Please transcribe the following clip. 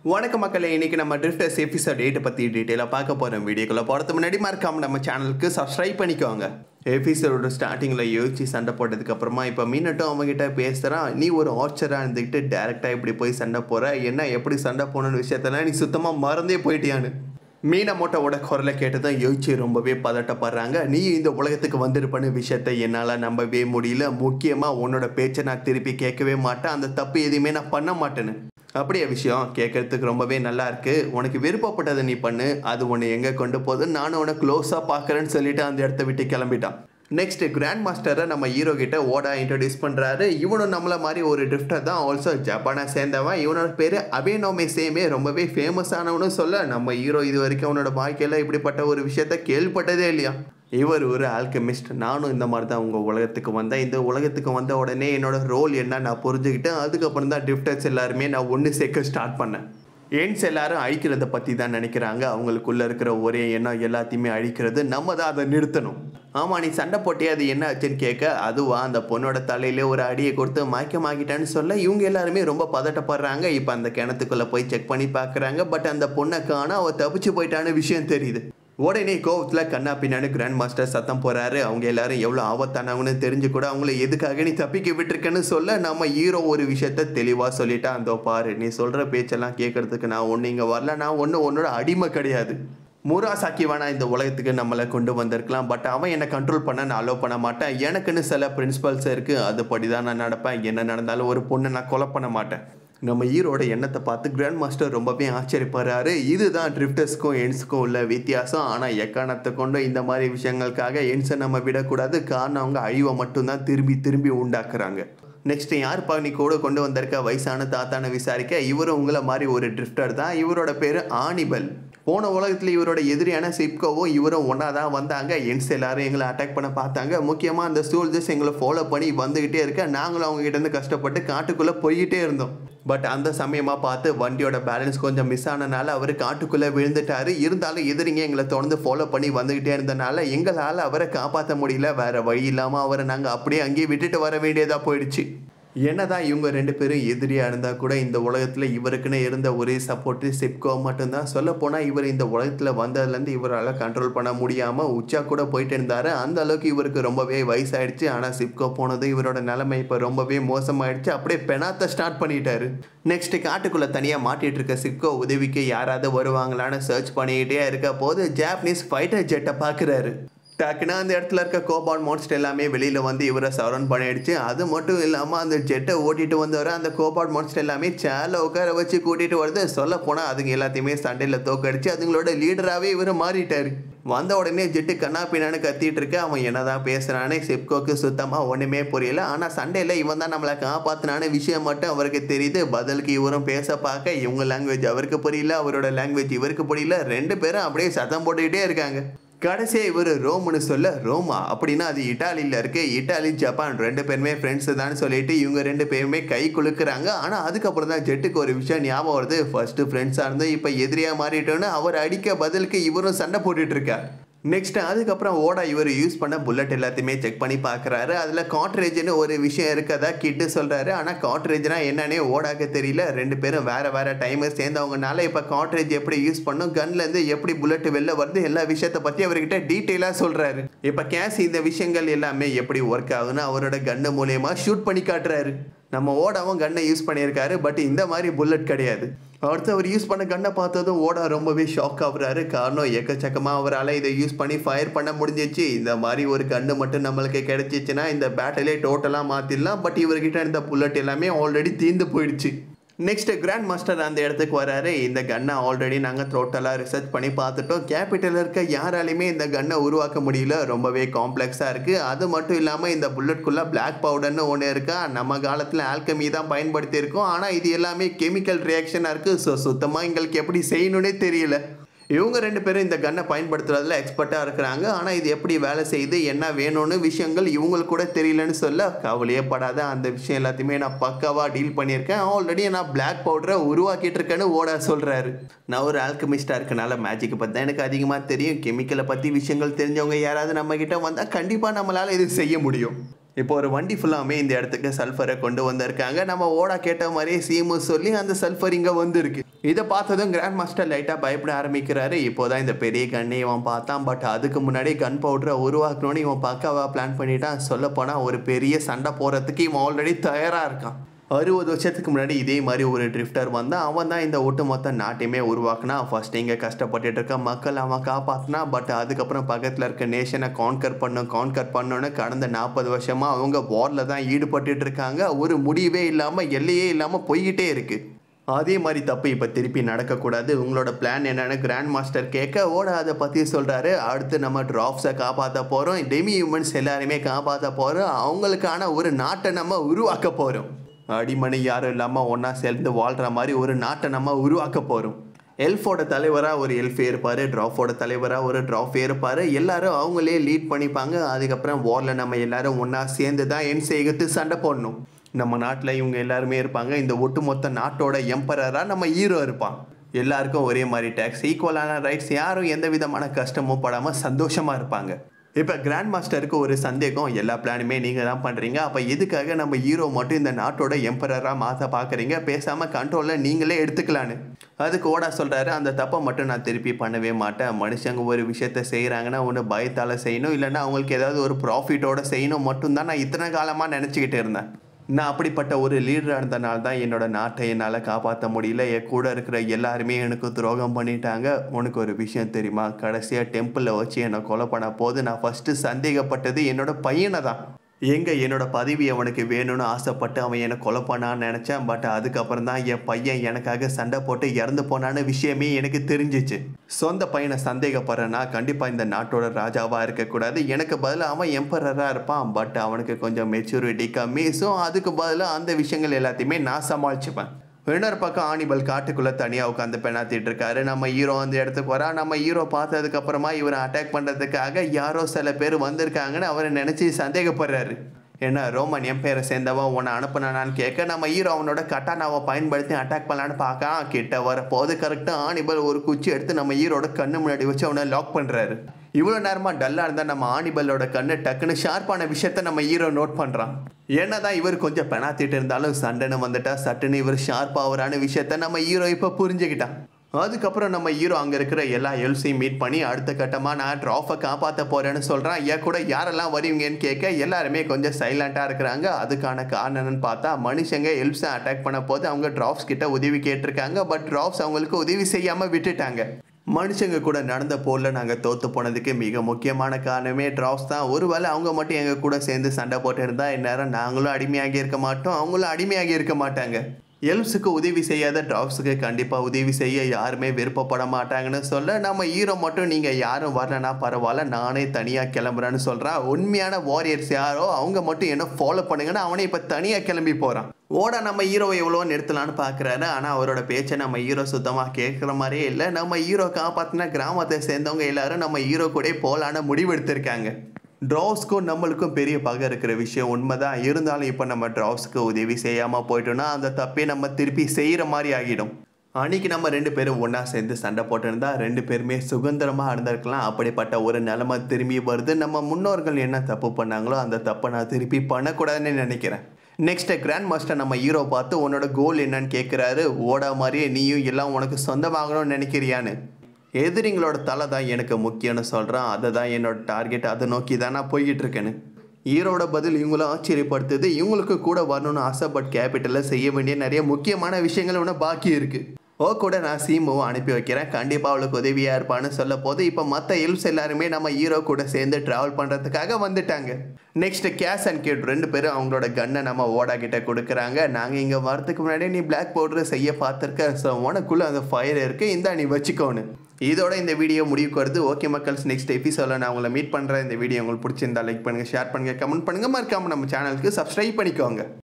வணக்கம் மக்களே இன்னைக்கு நம்ம ட்ரிஃப்டர்ஸ் எபிசோட் எயிட்டை பற்றி டீட்டெயிலாக பார்க்க போகிறோம் வீடியோக்குள்ளே போகிறது முன்னாடி மறக்காம நம்ம சேனலுக்கு சப்ஸ்கிரைப் பண்ணிக்கோங்க எபிசோட ஸ்டார்டிங்கில் யோசிச்சு சண்டை போட்டதுக்கு அப்புறமா இப்போ மீனட்டும் அவங்ககிட்ட பேசுகிறான் நீ ஒரு ஆர்ச்சராக இருந்துக்கிட்டு டேரெக்டாக இப்படி போய் சண்டை போகிற என்ன எப்படி சண்டை போகணுன்னு விஷயத்தெல்லாம் நீ சுத்தமாக மறந்தே போயிட்டியான்னு மீனமோட்டோட குரலை கேட்டதும் யோசிச்சு ரொம்பவே பதட்டப்படுறாங்க நீ இந்த உலகத்துக்கு வந்திருப்பன்னு விஷயத்தை என்னால் நம்பவே முடியல முக்கியமாக உன்னோட பேச்சை நான் திருப்பி கேட்கவே மாட்டேன் அந்த தப்பு எதுவுமே நான் பண்ண மாட்டேன்னு அப்படியே விஷயம் கேட்கறதுக்கு ரொம்பவே நல்லா இருக்கு உனக்கு விருப்பப்பட்டதை நீ பண்ணு அது உன்னை எங்கே கொண்டு போகுது நானும் உன்னை க்ளோஸாக பார்க்குறேன்னு சொல்லிட்டு அந்த இடத்த விட்டு கிளம்பிட்டான் நெக்ஸ்ட் கிராண்ட் மாஸ்டரை நம்ம ஹீரோ கிட்ட ஓடா இன்ட்ரடியூஸ் பண்ணுறாரு இவனும் நம்மள மாதிரி ஒரு ட்ரிஃப்டர் தான் ஆல்சோ ஜப்பானை சேர்ந்தவன் இவனோட பேர் அபேனோமே சேமே ரொம்பவே ஃபேமஸ் ஆனவனு சொல்ல நம்ம ஹீரோ இது வரைக்கும் அவனோட வாழ்க்கையில் இப்படிப்பட்ட ஒரு விஷயத்த கேள்விப்பட்டதே இல்லையா இவர் ஒரு ஆல்கமிஸ்ட் நானும் இந்த மாதிரி தான் உங்கள் உலகத்துக்கு வந்தேன் இந்த உலகத்துக்கு வந்த உடனே என்னோட ரோல் என்ன நான் புரிஞ்சுக்கிட்டேன் அதுக்கப்புறம் தான் ட்ரிஃப்டர்ஸ் எல்லாருமே நான் ஒன்று சேர்க்க ஸ்டார்ட் பண்ணேன் ஏன்ஸ் எல்லாரும் அழிக்கிறத பற்றி தான் நினைக்கிறாங்க அவங்களுக்குள்ள இருக்கிற ஒரே எண்ணம் எல்லாத்தையுமே அழிக்கிறது நம்ம தான் அதை நிறுத்தணும் ஆமாம் நீ சண்டை போட்டே அது என்ன ஆச்சுன்னு கேட்க அதுவா அந்த பொண்ணோட தலையிலே ஒரு அடியை கொடுத்து மயக்கமாக்கிட்டான்னு சொல்ல இவங்க எல்லாருமே ரொம்ப பதட்டப்படுறாங்க இப்போ அந்த கிணத்துக்குள்ளே போய் செக் பண்ணி பார்க்குறாங்க பட் அந்த பொண்ணை காண அவள் தப்பிச்சு போயிட்டான்னு விஷயம் தெரியுது உடனே கோவத்தில் கண்ணா பின்னாடி கிராண்ட் மாஸ்டர் சத்தம் போறாரு அவங்க எல்லாரும் எவ்வளோ ஆபத்தானவங்கன்னு தெரிஞ்சு கூட அவங்கள எதுக்காக நீ தப்பிக்க விட்டுருக்கேன்னு சொல்ல நம்ம ஹீரோ ஒரு விஷயத்த தெளிவாக சொல்லிட்டா அந்த பாரு நீ சொல்கிற பேச்செல்லாம் கேட்கறதுக்கு நான் ஒன்று இங்கே வரல நான் ஒன்று உன்னோட அடிமை கிடையாது முராசாக்கி வேணா இந்த உலகத்துக்கு நம்மளை கொண்டு வந்திருக்கலாம் பட் அவன் என்னை கண்ட்ரோல் பண்ண நான் அலோவ் பண்ண மாட்டேன் எனக்குன்னு சில பிரின்சிபல்ஸ் இருக்குது அதுபடி தான் நான் நடப்பேன் என்ன நடந்தாலும் ஒரு பொண்ணை நான் கொலை பண்ண மாட்டேன் நம்ம ஈரோட எண்ணத்தை பார்த்து கிராண்ட் மாஸ்டர் ரொம்பவே ஆச்சரியப்படுறாரு இதுதான் ட்ரிஃப்டர்ஸ்க்கும் எண்ட்ஸுக்கும் உள்ள வித்தியாசம் ஆனால் எக்காரணத்தை கொண்டு இந்த மாதிரி விஷயங்களுக்காக எண்ட்ஸை நம்ம விடக்கூடாது காரணம் அவங்க அழிவை மட்டும்தான் திரும்பி திரும்பி உண்டாக்குறாங்க நெக்ஸ்ட் யார் நீ கூட கொண்டு வந்திருக்க வயசான தாத்தான விசாரிக்க இவரும் உங்களை மாதிரி ஒரு ட்ரிஃப்டர் தான் இவரோட பேர் ஆனிபல் போன உலகத்தில் இவரோட எதிரியான சிப்கோவும் இவரும் ஒன்றா தான் வந்தாங்க என்ஸ் எல்லாரும் எங்களை அட்டாக் பண்ண பார்த்தாங்க முக்கியமாக அந்த சோல்ஜர்ஸ் எங்களை ஃபாலோ பண்ணி வந்துக்கிட்டே இருக்க நாங்களும் அவங்க கிட்ட இருந்து கஷ்டப்பட்டு காட்டுக்குள்ளே போய்கிட்டே இருந்தோம் பட் அந்த சமயமாக பார்த்து வண்டியோட பேலன்ஸ் கொஞ்சம் மிஸ் ஆனனால அவர் காட்டுக்குள்ளே விழுந்துட்டாரு இருந்தாலும் எதிரிங்க எங்களை தொடர்ந்து ஃபாலோ பண்ணி வந்துக்கிட்டே இருந்தனால எங்களால் அவரை காப்பாற்ற முடியல வேற வழி இல்லாமல் அவரை நாங்கள் அப்படியே அங்கேயே விட்டுட்டு வர வேண்டியதாக போயிடுச்சு என்னதான் இவங்க ரெண்டு பேரும் எதிரியாக இருந்தால் கூட இந்த உலகத்தில் இவருக்குன்னு இருந்த ஒரே சப்போர்ட்டு சிப்கோ மட்டும்தான் சொல்லப்போனால் இவர் இந்த உலகத்தில் வந்ததுலேருந்து இவரால் கண்ட்ரோல் பண்ண முடியாமல் உச்சா கூட போயிட்டு இருந்தார் அந்த அளவுக்கு இவருக்கு ரொம்பவே வயசாயிடுச்சு ஆனால் சிப்கோ போனது இவரோட நிலைமை இப்போ ரொம்பவே மோசமாயிடுச்சு அப்படியே பெனாத்த ஸ்டார்ட் பண்ணிட்டாரு நெக்ஸ்ட் காட்டுக்குள்ளே தனியாக மாட்டிட்டு இருக்க சிப்கோ உதவிக்கு யாராவது வருவாங்களான்னு சர்ச் பண்ணிக்கிட்டே இருக்க போது ஜாப்பனீஸ் ஃபைட்டர் ஜெட்டை பார்க்குறாரு டக்குனா அந்த இடத்துல இருக்க கோபால் மான்ஸ்டர் எல்லாமே வெளியில் வந்து இவரை சரௌண்ட் பண்ணிடுச்சு அது மட்டும் இல்லாமல் அந்த ஜெட்டை ஓட்டிட்டு வந்தவரை அந்த கோபால் மான்ஸ்டர் எல்லாமே சேல உட்கார வச்சு கூட்டிகிட்டு வருது சொல்ல போனால் அதுங்க எல்லாத்தையுமே சண்டையில் தோக்கடிச்சு அதுங்களோட லீடராகவே இவர் மாறிட்டார் வந்த உடனே ஜெட்டு கண்ணா பின்னான்னு கத்திட்டு இருக்க அவன் என்னதான் பேசுகிறானே செப்கோக்கு சுத்தமாக ஒன்றுமே புரியல ஆனால் சண்டையில் இவன் தான் நம்மளை காப்பாற்றினான விஷயம் மட்டும் அவருக்கு தெரியுது பதிலுக்கு இவரும் பேச பார்க்க இவங்க லாங்குவேஜ் அவருக்கு புரியல அவரோட லாங்குவேஜ் இவருக்கு புரியல ரெண்டு பேரும் அப்படியே சத்தம் போட்டுக்கிட்டே இருக்காங்க கடைசியாக இவர் ரோம்னு சொல்ல ரோமா அப்படின்னா அது இட்டாலியில் இருக்கு இட்டாலி ஜப்பான் ரெண்டு பேருமே ஃப்ரெண்ட்ஸு தான் சொல்லிட்டு இவங்க ரெண்டு பேருமே கை குலுக்குறாங்க ஆனால் அதுக்கப்புறம் தான் ஜெட்டுக்கு ஒரு விஷயம் ஞாபகம் வருது ஃபர்ஸ்ட் ஃப்ரெண்ட்ஸாக இருந்து இப்போ எதிரியாக மாறிட்டோன்னு அவர் அடிக்க பதிலுக்கு இவரும் சண்டை போட்டுட்டு இருக்கார் நெக்ஸ்ட் அதுக்கப்புறம் ஓடா இவர் யூஸ் பண்ண புல்லட் எல்லாத்தையுமே செக் பண்ணி பார்க்குறாரு அதில் காட்ரேஜ்னு ஒரு விஷயம் இருக்கதா கிட்டு சொல்கிறாரு ஆனால் காட்ரேஜ்னா என்னன்னே ஓடாக்க தெரியல ரெண்டு பேரும் வேறு வேறு டைமர் சேர்ந்தவங்கனால இப்போ காட்ரேஜ் எப்படி யூஸ் பண்ணும் கன்லேருந்து எப்படி புல்லட் வெளில வருது எல்லா விஷயத்தை பற்றி அவர்கிட்ட டீட்டெயிலாக சொல்கிறாரு இப்போ கேஸ் இந்த விஷயங்கள் எல்லாமே எப்படி ஒர்க் ஆகுன்னு அவரோட கன்னு மூலயமா ஷூட் பண்ணி காட்டுறாரு நம்ம ஓடாவும் கன்னை யூஸ் பண்ணியிருக்காரு பட் இந்த மாதிரி புல்லட் கிடையாது அடுத்து அவர் யூஸ் பண்ண கண்ணை பார்த்ததும் ஓடா ரொம்பவே ஷாக் ஆகுறாரு காரணம் எக்கச்சக்கமாக அவரால் இதை யூஸ் பண்ணி ஃபயர் பண்ண முடிஞ்சிச்சு இந்த மாதிரி ஒரு கன்று மட்டும் நம்மளுக்கு கிடைச்சிச்சுன்னா இந்த பேட்டிலே டோட்டலாக மாற்றிடலாம் பட் இவர்கிட்ட இருந்த புல்லட் எல்லாமே ஆல்ரெடி தீர்ந்து போயிடுச்சு நெக்ஸ்ட் கிராண்ட் மாஸ்டர் அந்த இடத்துக்கு வராரு இந்த கன்னை ஆல்ரெடி நாங்கள் டோட்டலாக ரிசர்ச் பண்ணி பார்த்துட்டோம் கேபிட்டலில் இருக்க யாராலையுமே இந்த கன்னை உருவாக்க முடியல ரொம்பவே காம்ப்ளெக்ஸாக இருக்குது அது மட்டும் இல்லாமல் இந்த புல்லட்குள்ளே பிளாக் பவுடர்னு ஒன்று இருக்கா நம்ம காலத்தில் ஆல்கமி தான் பயன்படுத்தியிருக்கோம் ஆனால் இது எல்லாமே கெமிக்கல் ரியாக்ஷனாக இருக்குது ஸோ சுத்தமாக எங்களுக்கு எப்படி செய்யணுன்னே தெரியல இவங்க ரெண்டு பேரும் இந்த கன்னை பயன்படுத்துறதுல எக்ஸ்பர்ட்டாக இருக்கிறாங்க ஆனால் இது எப்படி வேலை செய்யுது என்ன வேணும்னு விஷயங்கள் இவங்களுக்கு கூட தெரியலன்னு சொல்ல கவலையே படாத அந்த விஷயம் எல்லாத்தையுமே நான் பக்காவாக டீல் பண்ணியிருக்கேன் ஆல்ரெடி நான் பிளாக் பவுடரை உருவாக்கிட்டு இருக்கேன்னு ஓட சொல்கிறாரு நான் ஒரு ஆல்கமிஸ்டாக இருக்கனால மேஜிக்கை பற்றி தான் எனக்கு அதிகமாக தெரியும் கெமிக்கலை பற்றி விஷயங்கள் தெரிஞ்சவங்க யாராவது நம்ம கிட்ட வந்தால் கண்டிப்பாக நம்மளால் இது செய்ய முடியும் இப்போ ஒரு வண்டி ஃபுல்லாமே இந்த இடத்துக்கு சல்ஃபரை கொண்டு வந்திருக்காங்க நம்ம ஓடா கேட்ட மாதிரியே சீமு சொல்லி அந்த சல்ஃபர் இங்கே வந்திருக்கு இதை பார்த்ததும் கிராண்ட் மாஸ்டர் லைட்டாக பயப்பட ஆரம்பிக்கிறாரு இப்போதான் இந்த பெரிய கண்ணை இவன் பார்த்தான் பட் அதுக்கு முன்னாடி கன் பவுடரை உருவாக்கணும்னு இவன் பக்காவா பிளான் பண்ணிட்டான் சொல்லப்போனால் ஒரு பெரிய சண்டை போகிறதுக்கு இவன் ஆல்ரெடி தயாராக இருக்கான் அறுபது வருஷத்துக்கு முன்னாடி இதே மாதிரி ஒரு ட்ரிஃப்டர் வந்தான் அவன் தான் இந்த ஒட்டுமொத்த நாட்டையுமே உருவாக்குனா ஃபர்ஸ்ட் இங்கே கஷ்டப்பட்டுட்டு இருக்க மக்கள் அவன் காப்பாற்றினா பட் அதுக்கப்புறம் பக்கத்தில் இருக்க நேஷனை கான்கர் பண்ணும் கான்கர் பண்ணோன்னு கடந்த நாற்பது வருஷமாக அவங்க வாரில் தான் ஈடுபட்டுட்டு இருக்காங்க ஒரு முடிவே இல்லாமல் எல்லையே இல்லாமல் போய்கிட்டே இருக்குது அதே மாதிரி தப்பு இப்போ திருப்பி நடக்கக்கூடாது உங்களோட பிளான் என்னன்னு கிராண்ட் மாஸ்டர் கேட்க ஓட அதை பற்றி சொல்கிறாரு அடுத்து நம்ம ட்ராப்ஸை காப்பாற்ற போகிறோம் டெமி ஹியூமன்ஸ் எல்லாருமே காப்பாற்ற போகிறோம் அவங்களுக்கான ஒரு நாட்டை நம்ம உருவாக்க போகிறோம் அடிமணி யாரும் இல்லாமல் ஒன்றா சேர்ந்து வாழ்கிற மாதிரி ஒரு நாட்டை நம்ம உருவாக்க போகிறோம் எல்ஃபோட தலைவராக ஒரு எல்ஃபே இருப்பார் ட்ராஃபோட தலைவராக ஒரு ட்ராஃபே இருப்பார் எல்லாரும் அவங்களே லீட் பண்ணிப்பாங்க அதுக்கப்புறம் வாரில் நம்ம எல்லாரும் ஒன்றா சேர்ந்து தான் என் செய்கிறது சண்டை போடணும் நம்ம நாட்டில் இவங்க எல்லாருமே இருப்பாங்க இந்த ஒட்டுமொத்த நாட்டோட எம்பரராக நம்ம ஹீரோ இருப்பான் எல்லாருக்கும் ஒரே மாதிரி டேக்ஸ் ஈக்குவலான ரைட்ஸ் யாரும் எந்த விதமான கஷ்டமும் படாமல் சந்தோஷமாக இருப்பாங்க இப்போ கிராண்ட் மாஸ்டருக்கு ஒரு சந்தேகம் எல்லா பிளானுமே நீங்கள் தான் பண்ணுறீங்க அப்போ எதுக்காக நம்ம ஹீரோ மட்டும் இந்த நாட்டோட எம்பரராக மாற்ற பார்க்குறீங்க பேசாமல் கண்ட்ரோலில் நீங்களே எடுத்துக்கலான்னு அதுக்கு ஓடா சொல்கிறாரு அந்த தப்பை மட்டும் நான் திருப்பி பண்ணவே மாட்டேன் மனுஷங்க ஒரு விஷயத்த செய்கிறாங்கன்னா ஒன்று பயத்தால் செய்யணும் இல்லைன்னா அவங்களுக்கு ஏதாவது ஒரு ப்ராஃபிட்டோட செய்யணும் மட்டும்தான் நான் இத்தனை காலமாக நினச்சிக்கிட்டு இருந்தேன் நான் அப்படிப்பட்ட ஒரு லீடராக இருந்தனால தான் என்னோட நாட்டை என்னால் காப்பாற்ற முடியல என் கூட இருக்கிற எல்லாருமே எனக்கு துரோகம் பண்ணிட்டாங்க உனக்கு ஒரு விஷயம் தெரியுமா கடைசியாக டெம்பிளில் வச்சு என்னை கொலை பண்ண போது நான் ஃபஸ்ட்டு சந்தேகப்பட்டது என்னோட பையனை தான் எங்கே என்னோட பதவி அவனுக்கு வேணும்னு ஆசைப்பட்டு அவன் என்னை கொலை பண்ணான்னு நினச்சேன் பட் அதுக்கப்புறம் தான் என் பையன் எனக்காக சண்டை போட்டு இறந்து போனான்னு விஷயமே எனக்கு தெரிஞ்சிச்சு சொந்த பையனை சந்தேகப்படுறேன்னா கண்டிப்பாக இந்த நாட்டோட ராஜாவாக இருக்கக்கூடாது எனக்கு பதிலாக அவன் எம்பரராக இருப்பான் பட் அவனுக்கு கொஞ்சம் மெச்சூரிட்டி கம்மி ஸோ அதுக்கு பதிலாக அந்த விஷயங்கள் எல்லாத்தையுமே நான் சமாளிச்சுப்பேன் இன்னொரு பக்கம் ஆனிபல் காட்டுக்குள்ளே தனியாக உட்காந்து பெண்ணாத்திட்டு இருக்காரு நம்ம ஹீரோ அந்த இடத்துக்கு வரா நம்ம ஹீரோ பார்த்ததுக்கு அப்புறமா இவரை அட்டாக் பண்ணுறதுக்காக யாரோ சில பேர் வந்திருக்காங்கன்னு அவரை நினச்சி சந்தேகப்படுறாரு ஏன்னா ரோமன் என் பேரை சேர்ந்தவன் உன்னை அனுப்புனானான்னு கேட்க நம்ம ஹீரோ அவனோட கட்டானாவை பயன்படுத்தி அட்டாக் பண்ணலான்னு பார்க்கலாம் கிட்ட வர போது கரெக்டாக ஆனிபல் ஒரு குச்சி எடுத்து நம்ம ஹீரோட கண்ணு முன்னாடி வச்சு அவனை லாக் பண்ணுறாரு இவ்வளோ நேரமாக டல்லாக இருந்தால் நம்ம ஆனிபலோட கண்ணு டக்குன்னு ஷார்ப்பான விஷயத்த நம்ம ஹீரோ நோட் பண்ணுறான் என்னதான் இவர் கொஞ்சம் பெணாத்திட்டு இருந்தாலும் சண்டைன்னு வந்துட்டா சட்டுன்னு இவர் ஷார்ப் ஆகுறான விஷயத்த நம்ம ஹீரோ இப்போ புரிஞ்சுக்கிட்டான் அதுக்கப்புறம் நம்ம ஹீரோ அங்கே இருக்கிற எல்லா எல்ஸையும் மீட் பண்ணி அடுத்த கட்டமாக நான் ட்ராஃபை காப்பாற்ற போகிறேன்னு சொல்கிறான் ஏன் கூட யாரெல்லாம் வருவீங்கன்னு கேட்க எல்லாருமே கொஞ்சம் சைலண்ட்டாக இருக்கிறாங்க அதுக்கான காரணம் என்னன்னு பார்த்தா மனுஷங்க எல்ஸை அட்டாக் பண்ண போது அவங்க ட்ராப்ஸ் கிட்ட உதவி கேட்டிருக்காங்க பட் ட்ராப்ஸ் அவங்களுக்கு உதவி செய்யாமல் விட்டுட்டாங்க மனுஷங்க கூட நடந்த போரில் நாங்கள் தோற்று போனதுக்கு மிக முக்கியமான காரணமே ட்ராப்ஸ் தான் ஒருவேளை அவங்க மட்டும் எங்கள் கூட சேர்ந்து சண்டை போட்டு இருந்தால் இந்நேரம் நாங்களும் அடிமையாகி இருக்க மாட்டோம் அவங்களும் அடிமையாகி இருக்க மாட்டாங்க எல்ஸுக்கு உதவி செய்யாத ட்ராப்ஸுக்கு கண்டிப்பாக உதவி செய்ய யாருமே விருப்பப்பட மாட்டாங்கன்னு சொல்ல நம்ம ஹீரோ மட்டும் நீங்கள் யாரும் வரலனா பரவாயில்ல நானே தனியாக கிளம்புறேன்னு சொல்கிறான் உண்மையான வாரியர்ஸ் யாரோ அவங்க மட்டும் என்ன ஃபாலோ பண்ணுங்கன்னு அவனே இப்போ தனியாக கிளம்பி போகிறான் ஓட நம்ம ஹீரோவை எவ்வளோ நிறுத்தலான்னு பார்க்குறாரு ஆனால் அவரோட பேச்சை நம்ம ஹீரோ சுத்தமாக கேட்குற மாதிரியே இல்லை நம்ம ஹீரோ காப்பாற்றின கிராமத்தை சேர்ந்தவங்க எல்லாரும் நம்ம ஹீரோ கூட போகலான்னு முடிவெடுத்திருக்காங்க ட்ராவ்ஸ்க்கும் நம்மளுக்கும் பெரிய பகை இருக்கிற விஷயம் உண்மைதான் இருந்தாலும் இப்போ நம்ம ட்ராவ்ஸ்க்கு உதவி செய்யாமல் போயிட்டோம்னா அந்த தப்பே நம்ம திருப்பி செய்கிற மாதிரி ஆகிடும் அன்னைக்கு நம்ம ரெண்டு பேரும் ஒன்றா சேர்ந்து சண்டை போட்டிருந்தா ரெண்டு பேருமே சுதந்திரமாக இருந்திருக்கலாம் அப்படிப்பட்ட ஒரு நிலைமை திரும்பி வருது நம்ம முன்னோர்கள் என்ன தப்பு பண்ணாங்களோ அந்த தப்பை நான் திருப்பி பண்ணக்கூடாதுன்னு நினைக்கிறேன் நெக்ஸ்ட் கிராண்ட் மாஸ்டர் நம்ம ஹீரோ பார்த்து உன்னோட கோல் என்னன்னு கேட்குறாரு ஓடா மாதிரியே நீயும் எல்லாம் உனக்கு சொந்தமாகணும்னு நினைக்கிறியான்னு எதிரிங்களோட தலை தான் எனக்கு முக்கியம்னு சொல்கிறான் அதை தான் என்னோட டார்கெட் அதை நோக்கி தான் நான் போய்கிட்டு இருக்கேன்னு ஹீரோட பதில் இவங்களும் ஆச்சரியப்படுத்துது இவங்களுக்கு கூட வரணும்னு ஆசை பட் கேபிட்டலில் செய்ய வேண்டிய நிறைய முக்கியமான விஷயங்கள் ஒன்று பாக்கி இருக்குது ஓ கூட நான் சீமுவும் அனுப்பி வைக்கிறேன் கண்டிப்பாக அவளுக்கு உதவியாக இருப்பான்னு சொல்ல போது இப்போ மற்ற எல்ஸ் எல்லாருமே நம்ம ஹீரோ கூட சேர்ந்து ட்ராவல் பண்ணுறதுக்காக வந்துட்டாங்க நெக்ஸ்ட் கேஷ் அண்ட் கிட் ரெண்டு பேரும் அவங்களோட கன்னை நம்ம ஓடா கிட்ட கொடுக்குறாங்க நாங்கள் இங்கே வரதுக்கு முன்னாடி நீ பிளாக் பவுடர் செய்ய பார்த்துருக்க ஸோ உனக்குள்ளே அந்த ஃபயர் இருக்குது இந்தா நீ வச்சுக்கோன்னு இதோட இந்த வீடியோ முடிவுக்கு வருது ஓகே மக்கள்ஸ் நெக்ஸ்ட் எபிசோடில் நான் உங்களை மீட் பண்ணுறேன் இந்த வீடியோ உங்களுக்கு பிடிச்சிருந்தா லைக் பண்ணுங்கள் ஷேர் பண்ணுங்கள் கமெண்ட் பண்ணுங்கள் மறக்காமல் நம்ம சேனலுக்கு சப்ஸ்கிரைப் பண்ணிக்கோங்க